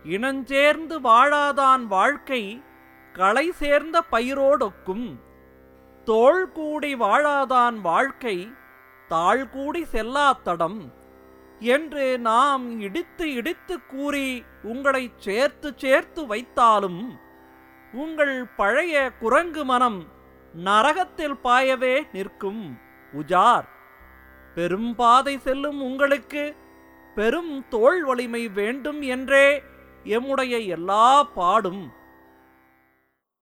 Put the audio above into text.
இனஞ்சேர்ந்து வாழாதான் வாழ்க்கை களை சேர்ந்த பயிரோடொக்கும் தோள் கூடி வாழாதான் வாழ்க்கை தாழ் கூடி செல்லாத்தடம் என்று நாம் இடித்து இடித்து கூறி உங்களை சேர்த்து சேர்த்து வைத்தாலும் உங்கள் பழைய குரங்கு மனம் நரகத்தில் பாயவே நிற்கும் உஜார் பெரும்பாதை செல்லும் உங்களுக்கு பெரும் தோள் வலிமை வேண்டும் என்றே எம்முடைய எல்லா பாடும்